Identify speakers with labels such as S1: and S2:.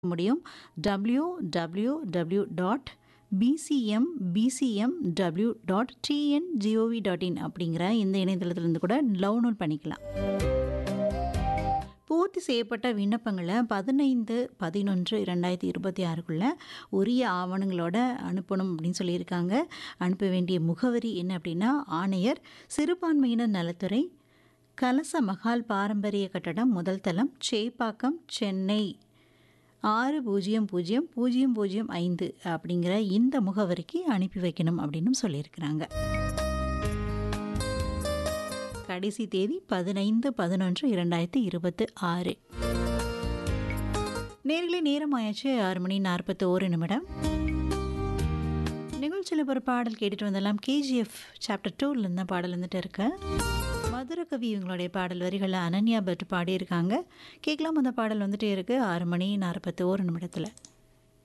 S1: முடியும் W W W dot PCM PCM W dot TNGOV dot in அப்படிங்கிற இந்த இணையதளத்திலிருந்து கூட டவுன்லோட் பண்ணிக்கலாம் பூர்த்தி செய்யப்பட்ட விண்ணப்பங்களை பதினைந்து பதினொன்று இரண்டாயிரத்தி இருபத்தி ஆறுக்குள்ளே உரிய ஆவணங்களோட அனுப்பணும் அப்படின்னு சொல்லியிருக்காங்க அனுப்ப வேண்டிய முகவரி என்ன அப்படின்னா ஆணையர் சிறுபான்மையினர் நலத்துறை கலச மகால் பாரம்பரிய கட்டடம் முதல் தளம் சேப்பாக்கம் சென்னை ஆறு பூஜ்ஜியம் பூஜ்ஜியம் பூஜ்ஜியம் பூஜ்ஜியம் ஐந்து அப்படிங்கிற இந்த முகவரிக்கு அனுப்பி வைக்கணும் அப்படின்னு சொல்லியிருக்கிறாங்க கடைசி தேதி பதினைந்து பதினொன்று இரண்டாயிரத்தி இருபத்தி ஆறு நேரிலே நேரம் ஆயாச்சு ஆறு மணி நாற்பத்தி ஒரு நிமிடம் நிகழ்ச்சியில் ஒரு பாடல் கேட்டுட்டு வந்தெல்லாம் கேஜிஎஃப் சாப்டர் டூவில் இருந்த பாடல் வந்துட்டு இருக்கு மதுர கவி இவங்களுடைய பாடல் வரிகளில் அனன்யா பட் பாடியிருக்காங்க கேட்கலாம் அந்த பாடல் வந்துட்டே இருக்கு ஆறு மணி நாற்பத்தி ஒரு நிமிடத்தில்